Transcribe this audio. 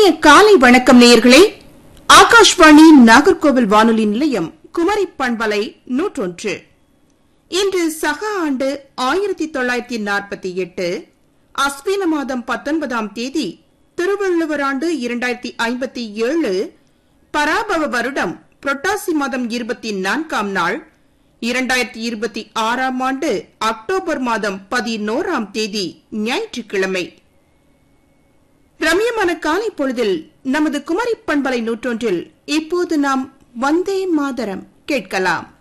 இனிய காலை வணக்கம் நேயர்களே ஆகாஷ்வாணி நாகர்கோவில் வானொலி நிலையம் குமரி பண்பலை நூற்றொன்று இன்று சக ஆண்டு ஆயிரத்தி தொள்ளாயிரத்தி நாற்பத்தி எட்டு அஸ்வின மாதம் பத்தொன்பதாம் தேதி திருவள்ளுவர் ஆண்டு இரண்டாயிரத்தி ஐம்பத்தி ஏழு பராபவ வருடம் புரட்டாசி மாதம் இருபத்தி நான்காம் நாள் இரண்டாயிரத்தி இருபத்தி ஆறாம் ஆண்டு அக்டோபர் மாதம் பதினோராம் தேதி ஞாயிற்றுக்கிழமை ரம்யமான காலை பொழுதில் நமது குமரி பண்பலை நூற்றொன்றில் இப்போது நாம் வந்தே மாதரம் கேட்கலாம்